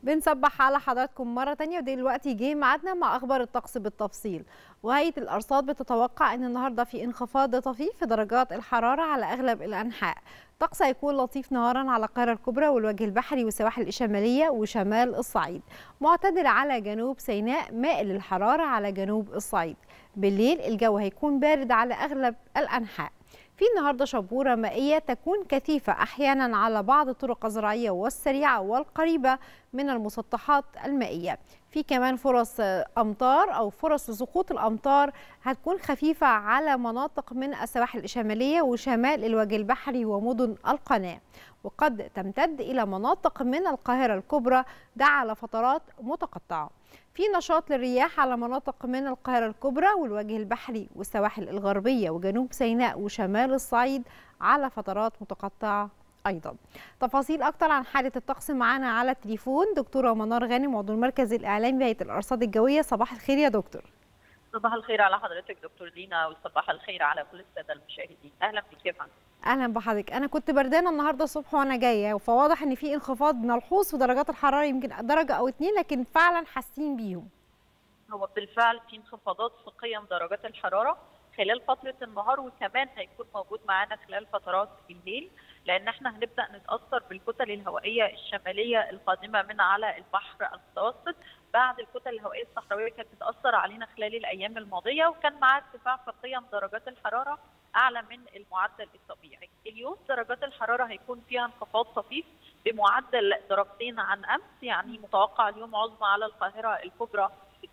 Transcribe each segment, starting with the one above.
بنصبح على حضراتكم مرة تانية ودلوقتي جه ميعادنا مع أخبار الطقس بالتفصيل وهيئة الأرصاد بتتوقع أن النهاردة في انخفاض طفيف في درجات الحرارة على أغلب الأنحاء الطقس هيكون لطيف نهارا على القاهرة الكبرى والوجه البحري والسواحل الشمالية وشمال الصعيد معتدل على جنوب سيناء مائل الحرارة على جنوب الصعيد بالليل الجو هيكون بارد على أغلب الأنحاء في النهارده شبوره مائيه تكون كثيفه احيانا على بعض الطرق الزراعيه والسريعه والقريبه من المسطحات المائيه في كمان فرص امطار او فرص سقوط الامطار هتكون خفيفه على مناطق من السواحل الشماليه وشمال الوجه البحري ومدن القناه وقد تمتد الى مناطق من القاهره الكبرى ده على فترات متقطعه في نشاط للرياح على مناطق من القاهرة الكبرى والوجه البحري والسواحل الغربية وجنوب سيناء وشمال الصعيد على فترات متقطعة أيضا تفاصيل أكتر عن حالة الطقس معانا على التليفون دكتورة منار غانم عضو المركز الإعلامي بهيئة الأرصاد الجوية صباح الخير يا دكتور صباح الخير على حضرتك دكتور دينا وصباح الخير على كل الساده المشاهدين اهلا بك يا فندم اهلا بحضرتك انا كنت بردانه النهارده الصبح وانا جايه فواضح ان في انخفاض ملحوظ في درجات الحراره يمكن درجه او اتنين لكن فعلا حاسين بيهم هو بالفعل في انخفاضات في قيم درجات الحراره خلال فتره النهار وكمان هيكون موجود معانا خلال فترات الليل لان احنا هنبدا نتاثر بالكتل الهوائيه الشماليه القادمه من على البحر المتوسط بعد الكتل الهوائيه الصحراويه كانت بتاثر علينا خلال الايام الماضيه وكان معاها ارتفاع في قيم درجات الحراره اعلى من المعدل الطبيعي. اليوم درجات الحراره هيكون فيها انخفاض طفيف بمعدل درجتين عن امس يعني متوقع اليوم عظمى على القاهره الكبرى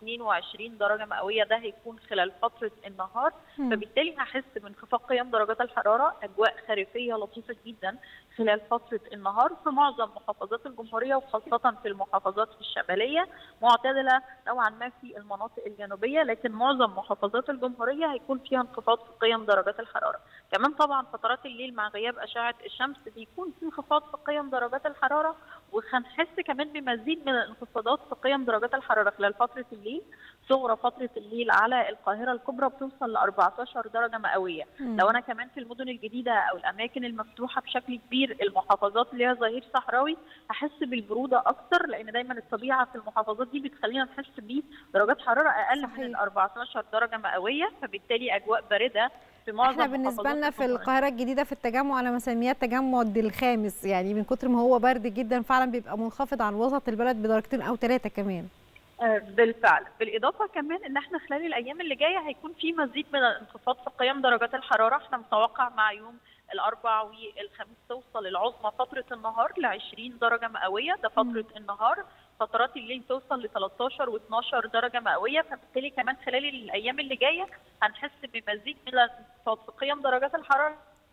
22 درجه مئويه ده هيكون خلال فتره النهار م. فبالتالي هحس بانخفاض قيم درجات الحراره اجواء خريفيه لطيفه جدا خلال فتره النهار في معظم محافظات الجمهوريه وخاصه في المحافظات الشماليه معتدله نوعا ما في المناطق الجنوبيه لكن معظم محافظات الجمهوريه هيكون فيها انخفاض في قيم درجات الحراره كمان طبعا فترات الليل مع غياب اشعه الشمس بيكون في انخفاض في قيم درجات الحراره وهنحس كمان بمزيد من الانخفاضات في قيم درجات الحراره خلال فتره الليل صغرى فتره الليل على القاهره الكبرى بتوصل ل 14 درجه مئويه لو انا كمان في المدن الجديده او الاماكن المفتوحه بشكل كبير المحافظات اللي هي ظهير صحراوي هحس بالبروده اكتر لان دايما الطبيعه في المحافظات دي بتخلينا نحس بدرجات حراره اقل صحيح. من ال 14 درجه مئويه فبالتالي اجواء بارده في معظم احنا بالنسبه لنا في القاهره الجديده في التجمع انا مسمياه التجمع الخامس يعني من كتر ما هو برد جدا فعلا بيبقى منخفض عن وسط البلد بدرجتين او ثلاثه كمان بالفعل بالاضافه كمان ان احنا خلال الايام اللي جايه هيكون في مزيد من الانخفاض في قيم درجات الحراره احنا متوقع مع يوم الاربع والخميس توصل العظمى فتره النهار ل 20 درجه مئويه ده فتره م. النهار فترات الليل توصل ل 13 و12 درجه مئويه فبالتالي كمان خلال الايام اللي جايه هنحس بمزيد من الانخفاض في قيم درجات الحراره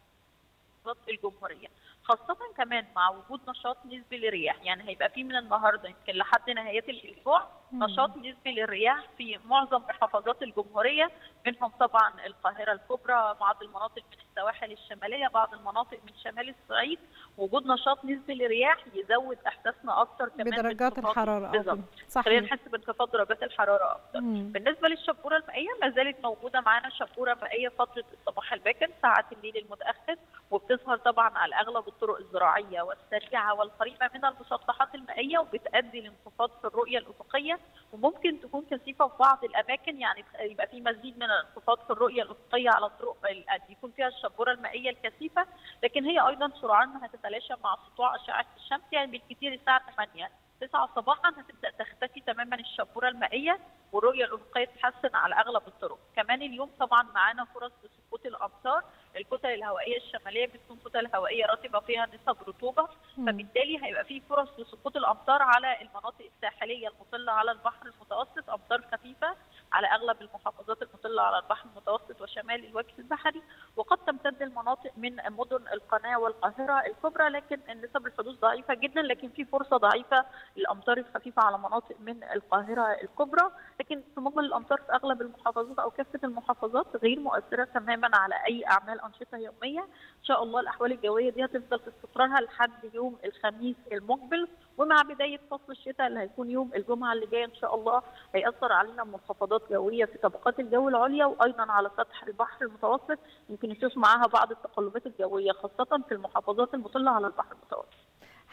الجمهوريه خاصة كمان مع وجود نشاط نسبي للرياح يعني هيبقى في من النهارده يمكن لحد نهاية الأسبوع نشاط نسبي للرياح في معظم محافظات الجمهورية منهم طبعا القاهرة الكبرى بعض المناطق من السواحل الشمالية بعض المناطق من شمال الصعيد وجود نشاط نسبي للرياح يزود احساسنا اكتر كمان بدرجات الحراره بالظبط خلينا نحس بانخفاض درجات الحراره اكتر مم. بالنسبه للشبوره المائيه ما زالت موجوده معانا شبوره مائيه فتره الصباح الباكر ساعات الليل المتاخر وبتظهر طبعا على اغلب الطرق الزراعيه والسريعه والقريبه من المسطحات المائيه وبتؤدي لانخفاض في الرؤيه الافقيه وممكن تكون كثيفه في بعض الاماكن يعني يبقى في مزيد من الانخفاض في الرؤيه الافقيه على الطرق يكون فيها الشبوره المائيه الكثيفه لكن هي ايضا سرعانها هتتلاشى مع سطوع اشعه الشمس يعني بالكثير الساعه 8 9 صباحا هتبدا تختفي تماما الشبوره المائيه والرؤيه الافقيه تتحسن على اغلب الطرق كمان اليوم طبعا معانا فرص لسقوط الامطار الكتل الهوائيه الشماليه بتكون كتل هوائيه رطبه فيها نسب رطوبه فبالتالي هيبقى في فرص لسقوط الامطار على المناطق الساحليه المطله على البحر المتوسط امطار خفيفه على اغلب المحافظات المطله على البحر المتوسط وشمال الوجه البحري وقد تمتد المناطق من مدن القناه والقاهره الكبرى لكن نسب الحدوث ضعيفه جدا لكن في فرصه ضعيفه للامطار الخفيفه على مناطق من القاهره الكبرى لكن في مجمل الامطار في اغلب المحافظات او كافه المحافظات غير مؤثره تماما على اي اعمال انشطه يوميه ان شاء الله الاحوال الجويه دي هتفضل في استقرارها لحد يوم الخميس المقبل ومع بدايه فصل الشتاء اللي هيكون يوم الجمعه اللي جايه ان شاء الله هياثر علينا منخفضات جويه في طبقات الجو العليا وايضا على سطح البحر المتوسط يمكن نشوف معاها بعض التقلبات الجويه خاصه في المحافظات المطله على البحر المتوسط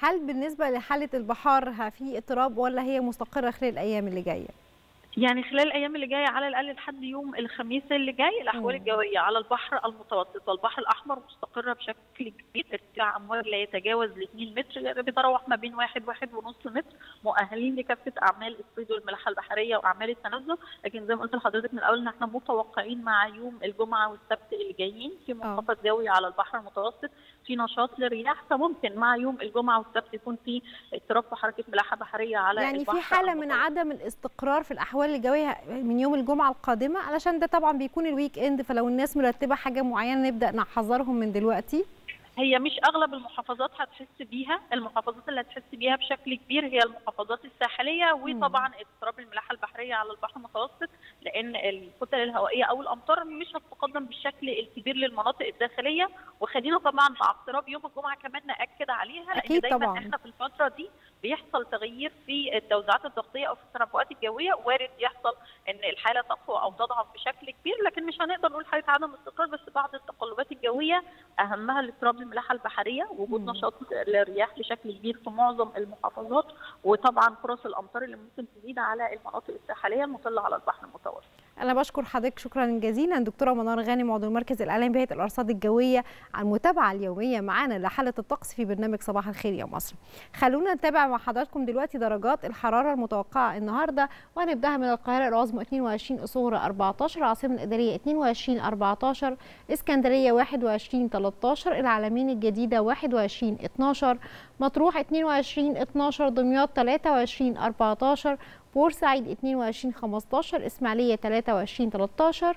هل بالنسبه لحاله البحار في اضطراب ولا هي مستقره خلال الايام اللي جايه يعني خلال الايام اللي جايه على الاقل لحد يوم الخميس اللي جاي الاحوال الجويه على البحر المتوسط والبحر الاحمر مستقره بشكل كبير ارتفاع امواج لا يتجاوز ل 2 متر يعني بيتراوح ما بين 1 1 ونص متر مؤهلين لكافه اعمال الصيد والملاحه البحريه واعمال التنزل لكن زي ما قلت لحضرتك من الاول ان احنا متوقعين مع يوم الجمعه والسبت اللي جايين في منخفض جوي على البحر المتوسط في نشاط للرياح فممكن مع يوم الجمعه والسبت يكون في اضطراب في حركه ملاحه بحريه على يعني البحر في حاله من المتوسط. عدم الاستقرار في الاحوال الجويه من يوم الجمعه القادمه علشان ده طبعا بيكون الويك اند فلو الناس مرتبه حاجه معينه نبدا نحذرهم من دلوقتي هي مش اغلب المحافظات هتحس بيها المحافظات اللي هتحس بيها بشكل كبير هي المحافظات الساحليه وطبعا اضطراب الملاحه البحريه على البحر المتوسط لان الكتل الهوائيه او الامطار مش هتتقدم بالشكل الكبير للمناطق الداخليه وخلينا طبعا مع اقتراب يوم الجمعه كمان ناكد عليها لان أكيد دايما طبعاً. احنا في الفتره دي بيحصل تغيير في التوزيعات الضغطيه او في التنبؤات الجويه وارد يحصل ان الحاله تقوى او تضعف بشكل كبير لكن مش هنقدر نقول حاله عدم استقرار بس بعض التقلبات الجويه اهمها الاضطراب الملاحه البحريه وجود مم. نشاط للرياح بشكل كبير في معظم المحافظات وطبعا فرص الامطار اللي ممكن تزيد على المناطق الساحليه المطله على البحر المتوسط انا بشكر حضرتك شكرا جزيلا دكتوره منار غانم عضو المركز الاعلامي بهيئه الارصاد الجويه على المتابعه اليوميه معانا لحاله الطقس في برنامج صباح الخير يا مصر خلونا نتابع مع حضراتكم دلوقتي درجات الحراره المتوقعه النهارده وهنبداها من القاهره العظمى 22 الصغرى 14 العاصمه الاداريه 22 14 اسكندريه 21 13 العلمين الجديده 21 12 مطروح 22 12 دمياط 23 14 بورسعيد 22 15 اسماعيليه 23 13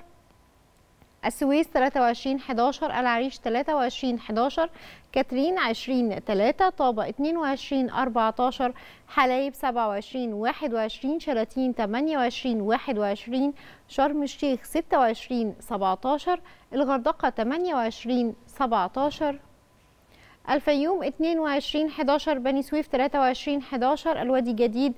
السويس 23 11 العريش 23 11 كاترين 20 3 طابة 22 14 حلايب 27 21 شلاتين 28 21 شرم الشيخ 26 17 الغردقة 28 17 الفيوم 22 11 بني سويف 23 11 الوادي الجديد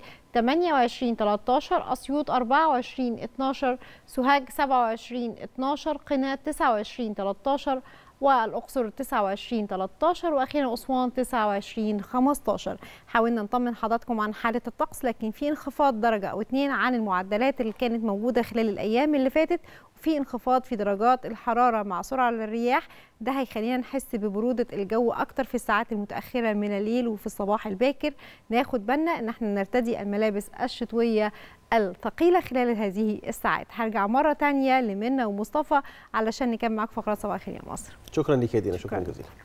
28 13 أسيوط 24 12 سوهاج 27 12 قنا 29 13 والأقصر 29 13 وأخيرا أسوان 29 15 حاولنا نطمن حضراتكم عن حالة الطقس لكن في انخفاض درجة أو اتنين عن المعدلات اللي كانت موجودة خلال الأيام اللي فاتت وفي انخفاض في درجات الحرارة مع سرعة للرياح ده هيخلينا نحس ببرودة الجو أكتر في الساعات المتأخرة من الليل وفي الصباح الباكر ناخد بالنا إن احنا نرتدي الملابس الشتوية الثقيلة خلال هذه الساعات هرجع مرة تانية لمنى ومصطفى علشان نكمل معاكم فقرات صباح الخير يا مصر شكرا لك يا دينا شكرا, شكراً. جزيلا